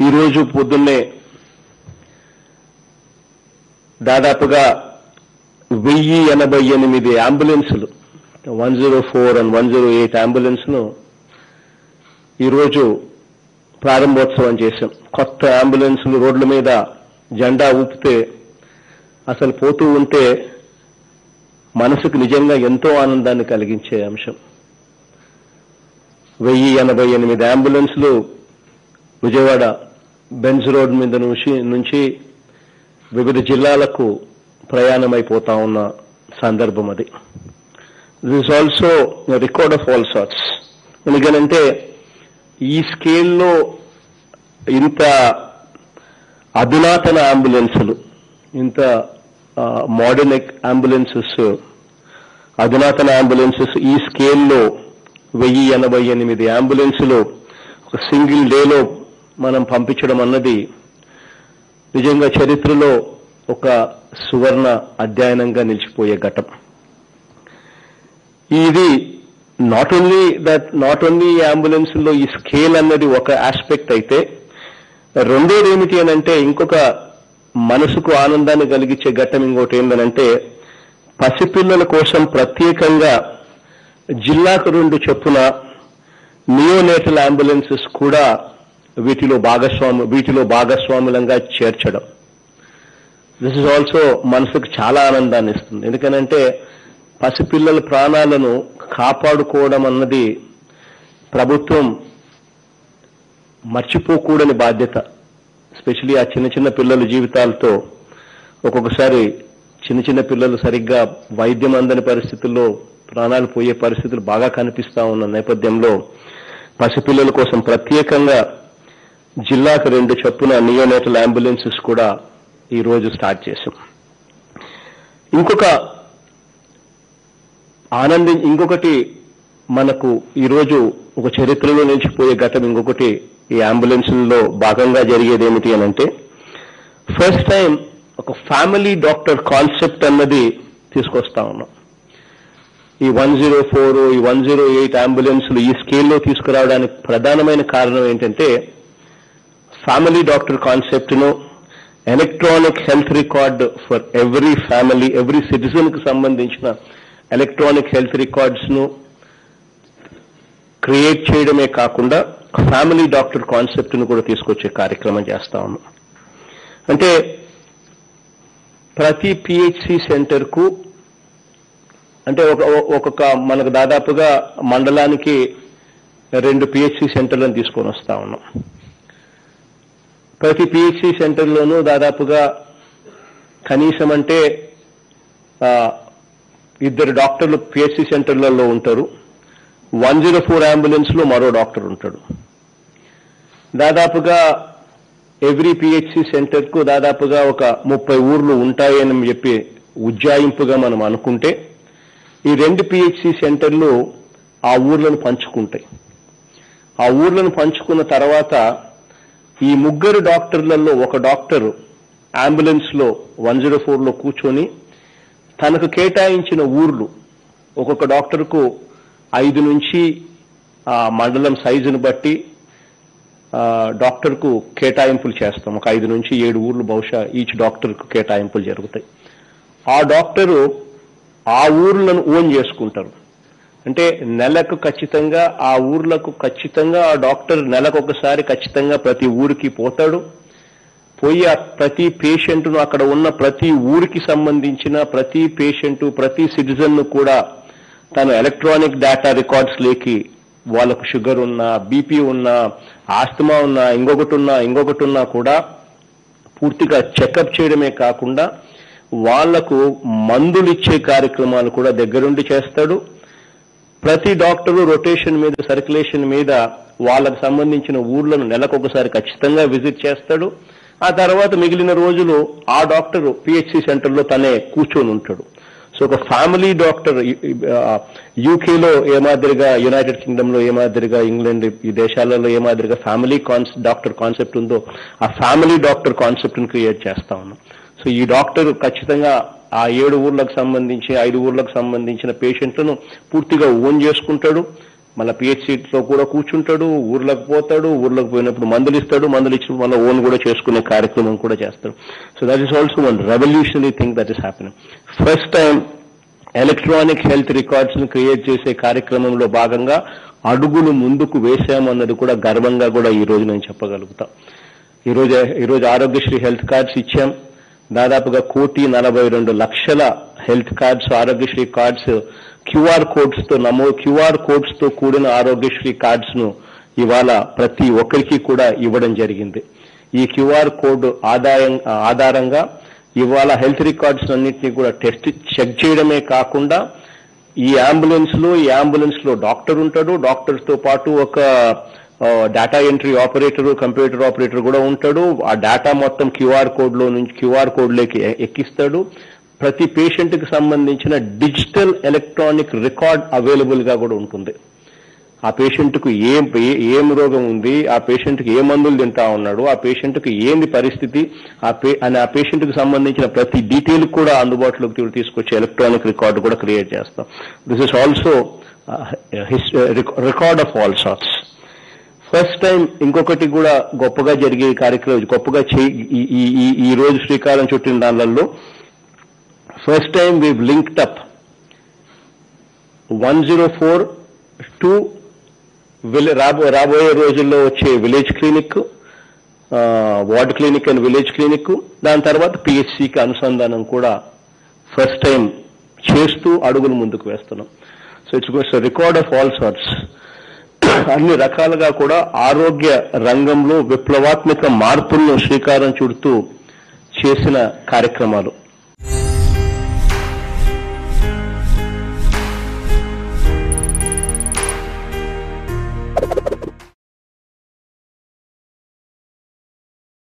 ఈరోజు పొద్దున్నే దాదాపుగా వెయ్యి ఎనభై ఎనిమిది అంబులెన్సులు one zero four and one zero eight అంబులెన్స్ను ఈరోజు ప్రారంభోత్సవం చేశాం కొత్త అంబులెన్సులు రోడ్ల మీద జెండా ఊపితే అసలు పోతూ ఉంటే మనసుకు నిజంగా ఎంతో ఆనందాన్ని కలిగించే అంశం వెయ్యి ఎనభై ఎనిమిది అంబులెన్స్లు విజయవాడ బెంజ్ రోడ్ మీద నుంచి నుంచి వివిధ జిల్లాలకు ప్రయాణమైపోతా ఉన్న సందర్భం అది this also record of all sorts ఎందుకనంటే ఈ స్కేల్లో ఇంత అధునాతన అంబులెన్సులు ఇంత మోడర్న్ అంబులెన్సెస్ అధునాతన అంబులెన్సెస్ ఈ స్కేల్లో వెయ్యి ఎనభై ఎనిమిది అంబులెన్సులు ఒక సింగిల్ డేలో మనం పంపించడం అన్నది నిజంగా చరిత్రలో ఒక సువర్ణ అధ్యయనంగా నిలిచిపోయే ఘటం ఇది not only that not only ambulance లో ఈ స్కేల్ అన్నది ఒక ఆస్పెక్ట్ అయితే రెండోది ఏమిటి అని అంటే ఇంకొక మనసుకు ఆనందాన్ని కలిగించే ఘట్టం ఇంకోటి ఏంటనంటే పసిపిల్లల కోసం ప్రత్యేకంగా జిల్లాకు రెండు చొప్పున నియోనేటల్ అంబులెన్సెస్ కూడా వీటిలో భాగస్వాము వీటిలో భాగస్వాములంగా చేర్చడం దిస్ ఇస్ ఆల్సో మనసుకు చాలా ఆనందాన్ని ఇస్తుంది ఎందుకనంటే పసిపిల్లల ప్రాణాలను కాపాడుకోవడం అన్నది ప్రభుత్వం మర్చిపోకూడని బాధ్యత ఎస్పెషలీ ఆ చిన్న చిన్న పిల్లల జీవితాలతో ఒక్కొక్కసారి చిన్న చిన్న పిల్లలు సరిగ్గా వైద్యం అందని పరిస్థితుల్లో ప్రాణాలు పోయే పరిస్థితులు బాగా కనిపిస్తా ఉన్న నేపథ్యంలో పసిపిల్లల కోసం ప్రత్యేకంగా జిల్లాకు రెండు చొప్పున నియోనేటల్ అంబులెన్సెస్ కూడా ఈ రోజు స్టార్ట్ చేశాం ఇంకొక ఆనందం ఇంకొకటి మనకు ఈరోజు ఒక చరిత్రలో నిలిచిపోయే ఘటన ఇంకొకటి ఈ అంబులెన్స్లో భాగంగా జరిగేది ఏమిటి అని అంటే ఫస్ట్ టైం ఒక ఫ్యామిలీ డాక్టర్ కాన్సెప్ట్ అన్నది తీసుకొస్తా ఉన్నాం ఈ వన్ జీరో ఫోర్ ఈ వన్ జీరో ఎయిట్ అంబులెన్స్లు ఈ స్కేల్లో తీసుకురావడానికి ప్రధానమైన కారణం ఏంటంటే ఫ్యామిలీ డాక్టర్ కాన్సెప్ట్ను electronic health record for every family every citizen కు సంబంధించిన ఎలక్ట్రానిక్ హెల్త్ రికార్డ్స్ ను క్రియేట్ చేయడమే కాకుండా ఫ్యామిలీ డాక్టర్ కాన్సెప్ట్ ను కూడా తీసుకొచ్చే కార్యక్రమం చేస్తా ఉన్నాం అంటే ప్రతి పిహెచ్సి సెంటర్ కు అంటే ఒక ఒక్కొక్క మనకు దాదాపుగా మండలానికి రెండు పిహెచ్సి సెంటర్లను తీసుకొని వస్తా ఉన్నాం ప్రతి పిహెచ్సి సెంటర్లోనూ దాదాపుగా కనీసం అంటే ఆ, ఇద్దరు డాక్టర్లు పిహెచ్సి సెంటర్లలో ఉంటారు వన్ జీరో ఫోర్ అంబులెన్స్లో మరో డాక్టర్ ఉంటాడు దాదాపుగా ఎవ్రీ పిహెచ్సి సెంటర్కు దాదాపుగా ఒక ముప్పై ఊర్లు ఉంటాయని చెప్పి ఉజ్జాయింపుగా మనం అనుకుంటే ఈ రెండు పిహెచ్సి సెంటర్లు ఆ ఊర్లను పంచుకుంటాయి ఆ ఊర్లను పంచుకున్న తర్వాత ఈ ముగ్గురు డాక్టర్లలో ఒక డాక్టర్ అంబులెన్స్ లో వన్ జీరో ఫోర్లో కూర్చొని తనకు కేటాయించిన ఊర్లు ఒక్కొక్క డాక్టర్కు ఐదు నుంచి ఆ మండలం సైజును బట్టి ఆ, డాక్టర్కు కేటాయింపులు చేస్తాం ఒక ఐదు నుంచి ఏడు ఊర్లు బహుశా ఈచ్ డాక్టర్కు కేటాయింపులు జరుగుతాయి ఆ డాక్టరు ఆ ఊర్లను ఓన్ చేసుకుంటారు అంటే నెలకు ఖచ్చితంగా ఆ ఊర్లకు ఖచ్చితంగా ఆ డాక్టర్ నెలకు ఒకసారి ఖచ్చితంగా ప్రతి ఊరికి పోతాడు పోయి ఆ ప్రతి పేషెంట్ను అక్కడ ఉన్న ప్రతి ఊరికి సంబంధించిన ప్రతి పేషెంట్ ప్రతి సిటిజన్ ను కూడా తను ఎలక్ట్రానిక్ డేటా రికార్డ్స్ లేకి వాళ్ళకు షుగర్ ఉన్నా బీపీ ఉన్నా ఆస్తమా ఉన్నా ఇంకొకటి ఉన్నా ఇంకొకటి ఉన్నా కూడా పూర్తిగా చెకప్ చేయడమే కాకుండా వాళ్లకు మందులు ఇచ్చే కార్యక్రమాలు కూడా దగ్గరుండి చేస్తాడు ప్రతి డాక్టరు రొటేషన్ మీద సర్క్యులేషన్ మీద వాళ్ళకు సంబంధించిన ఊర్లను నెలకొకసారి ఖచ్చితంగా విజిట్ చేస్తాడు ఆ తర్వాత మిగిలిన రోజులు ఆ డాక్టర్ పిహెచ్సి సెంటర్లో తనే కూర్చొని ఉంటాడు సో ఒక ఫ్యామిలీ డాక్టర్ యూకేలో ఏ మాదిరిగా యునైటెడ్ కింగ్డమ్ లో ఏ మాదిరిగా ఇంగ్లాండ్ ఈ దేశాలలో ఏ మాదిరిగా ఫ్యామిలీ కాన్స్ డాక్టర్ కాన్సెప్ట్ ఉందో ఆ ఫ్యామిలీ డాక్టర్ కాన్సెప్ట్ ని క్రియేట్ చేస్తా ఉన్నాం సో ఈ డాక్టర్ ఖచ్చితంగా ఆ ఏడు ఊర్లకు సంబంధించి ఐదు ఊర్లకు సంబంధించిన పేషెంట్లను పూర్తిగా ఓన్ చేసుకుంటాడు మళ్ళీ పిహెచ్సిలో కూడా కూర్చుంటాడు ఊర్లోకి పోతాడు ఊర్లోకి పోయినప్పుడు మందులు ఇస్తాడు మందులు ఇచ్చినప్పుడు మళ్ళీ ఓన్ కూడా చేసుకునే కార్యక్రమం కూడా చేస్తాడు so that is also one revolutionary thing that is happening first time electronic health records ను క్రియేట్ చేసే కార్యక్రమంలో భాగంగా అడుగులు ముందుకు వేశామన్నది కూడా గర్వంగా కూడా ఈ రోజు నేను చెప్పగలుగుతా ఈ రోజు ఈ రోజు ఆరోగ్యశ్రీ హెల్త్ కార్డ్స్ ఇచ్చాం దాదాపుగా కోటి నలభై రెండు లక్షల health cards Aarogyasri cards QR codes తో నమో క్యూఆర్ కోడ్స్ తో కూడిన ఆరోగ్యశ్రీ కార్డ్స్ ను ఇవాళ ప్రతి ఒక్కరికి కూడా ఇవ్వడం జరిగింది ఈ క్యూఆర్ కోడ్ ఆదాయం ఆధారంగా ఇవాళ హెల్త్ రికార్డ్స్ అన్నింటినీ కూడా టెస్ట్ చెక్ చేయడమే కాకుండా ఈ అంబులెన్స్ లో ఈ అంబులెన్స్ లో డాక్టర్ ఉంటాడు డాక్టర్స్ తో పాటు ఒక data entry operator computer operator కూడా ఉంటాడు ఆ డేటా మొత్తం క్యూఆర్ కోడ్ లో నుంచి క్యూఆర్ కోడ్ లోకి ఎ- ఎక్కిస్తాడు ప్రతి పేషెంట్ కి సంబంధించిన డిజిటల్ ఎలక్ట్రానిక్ రికార్డ్ అవైలబుల్ గా కూడా ఉంటుంది ఆ పేషెంట్ కు ఏం ఏ- ఏం రోగం ఉంది ఆ పేషెంట్ కి ఏ మందులు తింటా ఉన్నాడు ఆ పేషెంట్ కు ఏంది పరిస్థితి ఆ పే అని ఆ పేషెంట్ కు సంబంధించిన ప్రతి డీటెయిల్ కూడా అందుబాటులోకి తీ- తీసుకొచ్చే ఎలక్ట్రానిక్ రికార్డు కూడా క్రియేట్ చేస్తాం this is also record of all sorts first time ఇంకొకటి కూడా గొప్పగా జరిగే కార్యక్రమం గొప్పగా చే- ఈ- ఈ ఈ- ఈ రోజు శ్రీకారం చుట్టిన దానిలలో first time we linked up one zero four to రాబో రాబోయే రోజుల్లో వచ్చే village clinic ward clinic and village clinic దాని తర్వాత పిహెచ్సికి అనుసంధానం కూడా ఫస్ట్ టైం చేస్తూ అడుగులు ముందుకు వేస్తున్నాం so it's record of all sorts అన్ని రకాలుగా కూడా ఆరోగ్య రంగంలో విప్లవాత్మక మార్పులను శ్రీకారం చుడుతూ చేసిన కార్యక్రమాలు